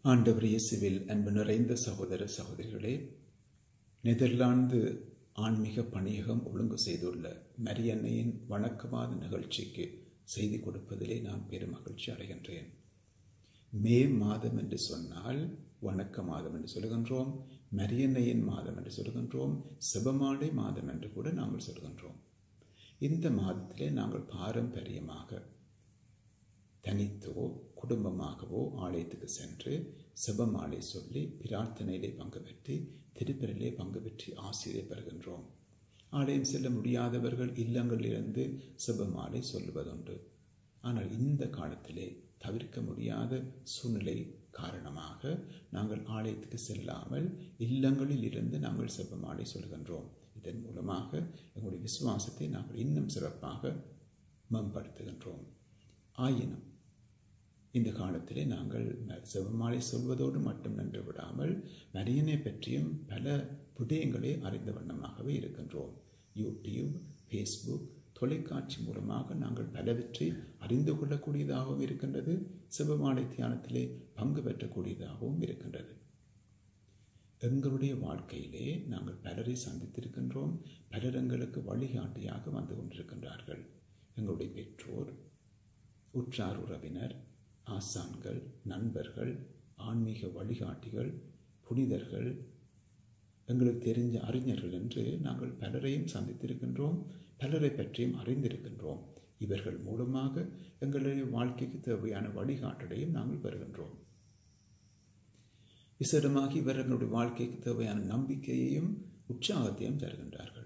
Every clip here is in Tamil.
ஆண்டவர் இயேசுவில் அன்பு நிறைந்த சகோதர சகோதரிகளே நெதர்லாந்து ஆன்மீக பணியகம் ஒழுங்கு செய்துள்ள மரியன்னையின் வணக்கவாத நிகழ்ச்சிக்கு செய்தி கொடுப்பதிலே நான் பெரும் மகிழ்ச்சி அடைகின்றேன் மே மாதம் என்று சொன்னால் வணக்க மாதம் என்று சொல்கின்றோம் மரியன்னையின் மாதம் என்று சொல்கின்றோம் செபமாடை மாதம் என்று கூட நாங்கள் சொல்கின்றோம் இந்த மாதத்திலே நாங்கள் பாரம்பரியமாக தனித்தோ குடும்பமாகவோ ஆலயத்துக்கு சென்று செபமாலை சொல்லி பிரார்த்தனையிலே பங்கு பெற்று திருப்பலிலே பங்கு பெற்று ஆசிரியர் பெறுகின்றோம் ஆலயம் செல்ல முடியாதவர்கள் இல்லங்களிலிருந்து செபமாலை சொல்லுவதுண்டு ஆனால் இந்த காலத்திலே தவிர்க்க முடியாத சூழ்நிலை காரணமாக நாங்கள் ஆலயத்துக்கு செல்லாமல் இல்லங்களில் இருந்து நாங்கள் செபமாலை சொல்கின்றோம் இதன் மூலமாக எங்களுடைய விசுவாசத்தை நாங்கள் இன்னும் சிறப்பாக மேம்படுத்துகின்றோம் ஆயினும் இந்த காலத்திலே நாங்கள் செவமாலை சொல்வதோடு மட்டும் நின்று விடாமல் மரியனை பற்றியும் பல விடயங்களை அறிந்த வண்ணமாகவே இருக்கின்றோம் யூடியூப் ஃபேஸ்புக் தொலைக்காட்சி மூலமாக நாங்கள் பலவற்றை அறிந்து கொள்ளக்கூடியதாகவும் இருக்கின்றது சிவமாலை தியானத்திலே பங்கு பெற்றக்கூடியதாகவும் இருக்கின்றது எங்களுடைய வாழ்க்கையிலே நாங்கள் பலரை சந்தித்திருக்கின்றோம் பலர் எங்களுக்கு வழிகாட்டியாக வந்து கொண்டிருக்கின்றார்கள் எங்களுடைய பெற்றோர் உற்றார் உறவினர் ஆசான்கள் நண்பர்கள் ஆன்மீக வழிகாட்டிகள் புனிதர்கள் எங்களுக்கு தெரிஞ்ச அறிஞர்கள் என்று நாங்கள் பலரையும் சந்தித்திருக்கின்றோம் பலரை பற்றியும் அறிந்திருக்கின்றோம் இவர்கள் மூலமாக எங்களுடைய வாழ்க்கைக்கு தேவையான வழிகாட்டலையும் நாங்கள் பெறுகின்றோம் விசேடமாக இவர்களுடைய வாழ்க்கைக்கு தேவையான நம்பிக்கையையும் உற்சாகத்தையும் தருகின்றார்கள்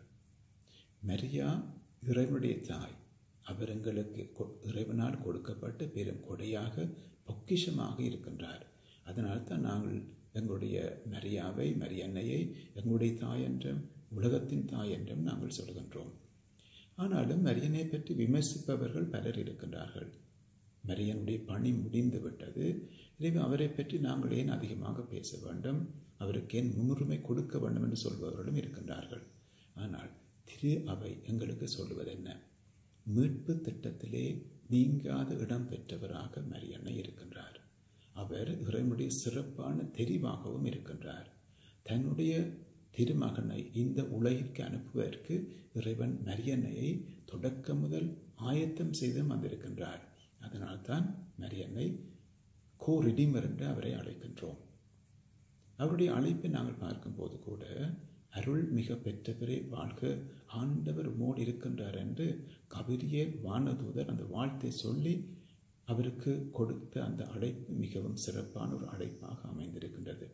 மரியா இறைவனுடைய தாய் அவர் எங்களுக்கு இறைவனால் கொடுக்கப்பட்ட பெரும் கொடையாக பொக்கிஷமாக இருக்கின்றார் அதனால் தான் நாங்கள் எங்களுடைய மரியாவை மரியன்னையை எங்களுடைய தாய் என்றும் உலகத்தின் தாய் என்றும் நாங்கள் சொல்கின்றோம் ஆனாலும் மரியனை பற்றி விமர்சிப்பவர்கள் பலர் இருக்கின்றார்கள் மரியனுடைய பணி முடிந்து விட்டது எனவே அவரை பற்றி நாங்கள் ஏன் அதிகமாக பேச வேண்டும் அவருக்கு ஏன் முன்னுரிமை கொடுக்க வேண்டும் என்று சொல்பவர்களும் இருக்கின்றார்கள் ஆனால் திரு அவை எங்களுக்கு சொல்லுவது என்ன மீட்பு திட்டத்திலே நீங்காத இடம் பெற்றவராக மரியன்னை இருக்கின்றார் அவர் இறைவனுடைய சிறப்பான தெரிவாகவும் இருக்கின்றார் தன்னுடைய திருமகனை இந்த உலகிற்கு அனுப்புவதற்கு இறைவன் மரியன்னையை தொடக்க முதல் ஆயத்தம் செய்து வந்திருக்கின்றார் அதனால்தான் மரியன்னை கோ ரிடிமர் என்று அவரை அழைக்கின்றோம் அவருடைய அழைப்பை நாங்கள் பார்க்கும்போது கூட அருள் மிக பெற்றவரே வாழ்க ஆண்டவர் மோடு இருக்கின்றார் என்று கபிரிய வானதூதர் அந்த வாழ்த்தை சொல்லி அவருக்கு கொடுத்த அந்த அழைப்பு மிகவும் சிறப்பான ஒரு அழைப்பாக அமைந்திருக்கின்றது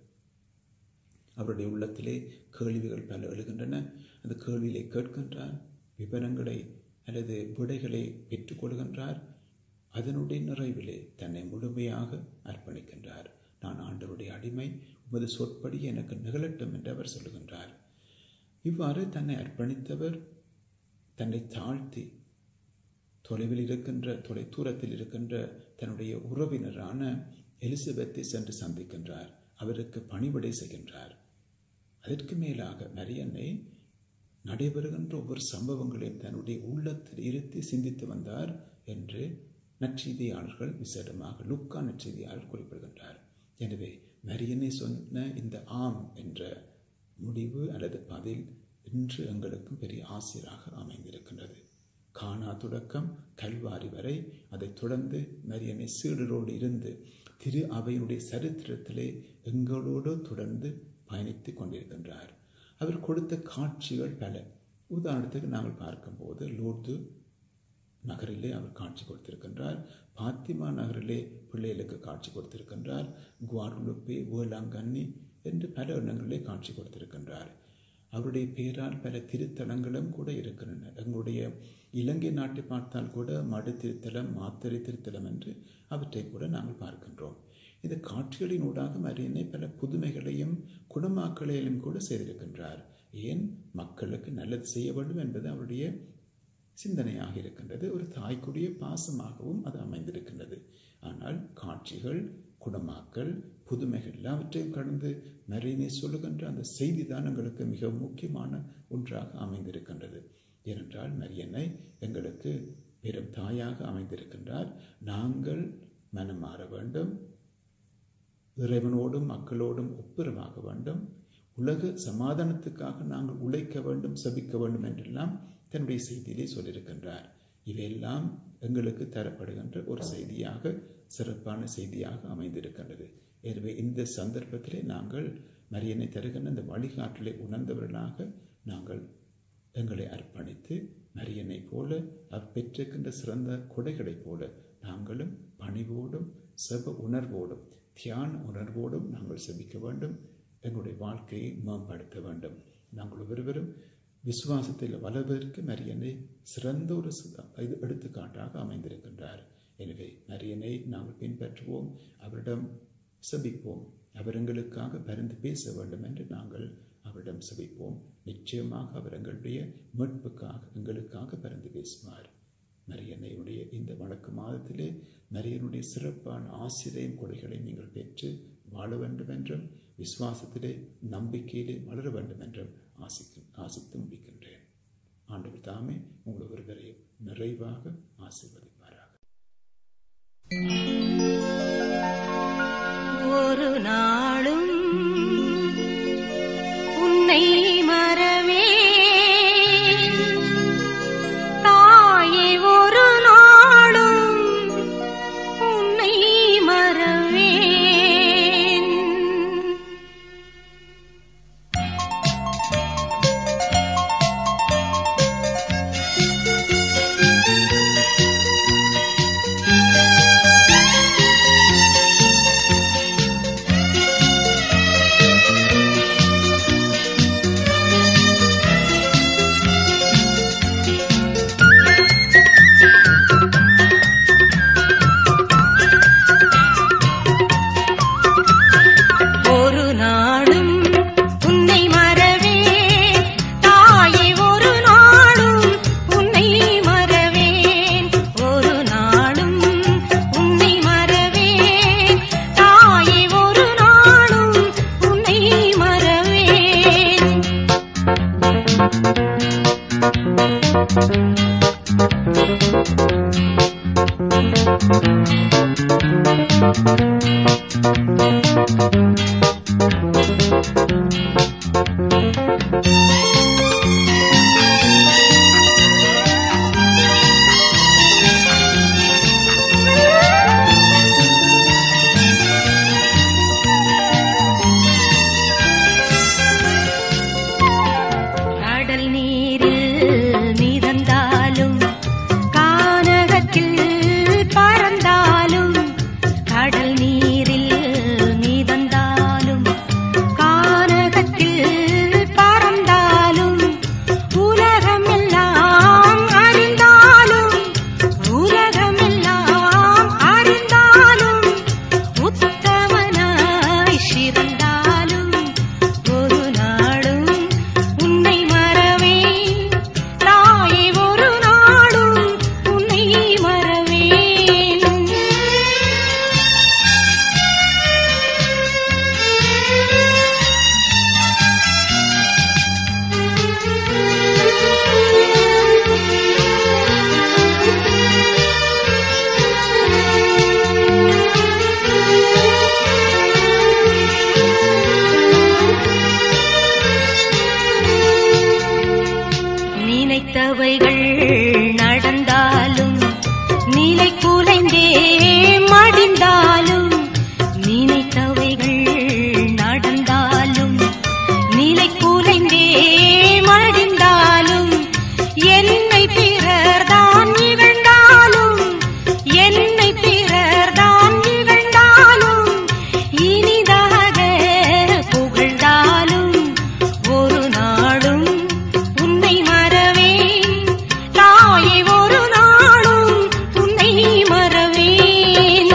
அவருடைய உள்ளத்திலே கேள்விகள் பல எழுகின்றன அந்த கேள்விகளை கேட்கின்றார் விவரங்களை அல்லது விடைகளை பெற்றுக்கொள்கின்றார் அதனுடைய நிறைவிலே தன்னை முழுமையாக அர்ப்பணிக்கின்றார் நான் ஆண்டவருடைய அடிமை உமது சொற்படி எனக்கு நிகழட்டும் என்று அவர் சொல்லுகின்றார் இவ்வாறு தன்னை அர்ப்பணித்தவர் தன்னை தாழ்த்தி தொலைவில் இருக்கின்ற தொலை தூரத்தில் இருக்கின்ற தன்னுடைய உறவினரான எலிசபெத்தை சென்று சந்திக்கின்றார் அவருக்கு பணிவிடை செய்கின்றார் அதற்கு மேலாக மரியன்னை நடைபெறுகின்ற ஒவ்வொரு சம்பவங்களையும் தன்னுடைய உள்ளத்தில் இருத்தி சிந்தித்து வந்தார் என்று நற்செய்தியாளர்கள் விசேடமாக லுக்கா நற்செய்தியாளர் குறிப்பிடுகின்றார் எனவே மரியனை சொன்ன இந்த ஆம் என்ற முடிவு அல்லது பதில் இன்று எங்களுக்கும் பெரிய ஆசிரியராக அமைந்திருக்கின்றது கானா தொடக்கம் கல்வாரி வரை அதைத் தொடர்ந்து மரியனை சீடரோடு இருந்து திரு அவையினுடைய சரித்திரத்திலே எங்களோடு தொடர்ந்து பயணித்து கொண்டிருக்கின்றார் அவர் கொடுத்த காட்சிகள் பல உதாரணத்துக்கு நாங்கள் பார்க்கும்போது லூர்து நகரிலே அவர் காட்சி கொடுத்திருக்கின்றார் பாத்திமா நகரிலே பிள்ளைகளுக்கு காட்சி கொடுத்திருக்கின்றார் குவார்லுப்பே வேளாங்கண்ணி என்று பல இடங்களிலே காட்சி கொடுத்திருக்கின்றார் அவருடைய பெயரால் பல திருத்தலங்களும் கூட இருக்கின்றன எங்களுடைய இலங்கை நாட்டை பார்த்தால் கூட மடு திருத்தலம் மாத்திரை திருத்தலம் என்று அவற்றை கூட நாங்கள் பார்க்கின்றோம் இந்த காட்சிகளின் ஊடாக மரியனை பல புதுமைகளையும் குணமாக்கலையும் கூட செய்திருக்கின்றார் ஏன் மக்களுக்கு நல்லது செய்ய வேண்டும் என்பது அவருடைய சிந்தனையாக இருக்கின்றது ஒரு தாய்க்குரிய பாசமாகவும் அது அமைந்திருக்கின்றது ஆனால் காட்சிகள் குணமாக்கல் புதுமைகள் எல்லாவற்றையும் கடந்து மரியனை சொல்லுகின்ற அந்த செய்தி தான் எங்களுக்கு மிக முக்கியமான ஒன்றாக அமைந்திருக்கின்றது ஏனென்றால் மரியனை எங்களுக்கு பெரும் தாயாக அமைந்திருக்கின்றார் நாங்கள் மனம் மாற வேண்டும் இறைவனோடும் மக்களோடும் ஒப்புரமாக வேண்டும் உலக சமாதானத்துக்காக நாங்கள் உழைக்க வேண்டும் சபிக்க வேண்டும் என்றெல்லாம் தன்னுடைய செய்தியிலே சொல்லியிருக்கின்றார் இவையெல்லாம் எங்களுக்கு தரப்படுகின்ற ஒரு செய்தியாக சிறப்பான செய்தியாக அமைந்திருக்கின்றது எனவே இந்த சந்தர்ப்பத்திலே நாங்கள் மரியனை தருகின்ற இந்த வழிகாட்டலை உணர்ந்தவர்களாக நாங்கள் எங்களை அர்ப்பணித்து மரியனை போல அவர் பெற்றிருக்கின்ற சிறந்த கொடைகளைப் போல நாங்களும் பணிவோடும் செப உணர்வோடும் தியான உணர்வோடும் நாங்கள் செபிக்க வேண்டும் எங்களுடைய வாழ்க்கையை மேம்படுத்த வேண்டும் நாங்கள் ஒவ்வொருவரும் விசுவாசத்தில் வளர்வதற்கு மரியனை சிறந்த ஒரு இது எடுத்துக்காட்டாக அமைந்திருக்கின்றார் எனவே மரியனை நாங்கள் பின்பற்றுவோம் அவரிடம் செபிப்போம் அவர் எங்களுக்காக பரிந்து பேச வேண்டும் என்று நாங்கள் அவரிடம் செபிப்போம் நிச்சயமாக அவர் எங்களுடைய மீட்புக்காக எங்களுக்காக பரிந்து பேசுவார் மரியனையுடைய இந்த வழக்கு மாதத்திலே மரியனுடைய சிறப்பான ஆசிரியம் கொடைகளை நீங்கள் பெற்று வாழ வேண்டும் என்றும் விசுவாசத்திலே நம்பிக்கையிலே வளர வேண்டும் என்றும் ஆசிக்கு ஆசித்து முடிக்கின்றேன் ஆண்டவர் தாமே உங்கள் ஒருவரையும் நிறைவாக ஆசிர்வதிப்பாராக ஒரு நாளும் உன்னை மறவே தாயே ஒரு நாளும் உன்னை மறவேன் ஒரு நாளும் உன்னை மறவே தாயே ஒரு நாளும் உன்னை மறவேன் ஒரு நாளும் உன்னை மறவேன் தாயே ஒரு நாளும் உன்னை மறவேன் கடல் நீரில் மிதந்தாலும் கானகத்தில் பறந்தாலும் கடல் நீரில் மிதந்தாலும் கானகத்தில் பறந்தாலும் உலகமெல்லாம் அறிந்தாலும் உலகமெல்லாம் அறிந்தாலும் உத்தமனாய் சிறந்தாலும் ஒரு நாளும் உன்னை மறவேன் தாயே ஒரு நாளும் உன்னை மறவேன் நினைத்தவைகள் நடந்தாலும் நிலை குலைந்தே மடிந்தாலும் நினைத்தவைகள் நடந்தாலும் நிலை குலைந்தே மடிந்தாலும் என்னை பிறர்தான் இகழ்ந்தாலும் என்னை பிறர்தான் இகழ்ந்தாலும் இனிதாக புகழ்ந்தாலும் ஒரு நாளும் உன்னை மறவேன் தாயே ஒரு நாளும் உன்னை மறவேன்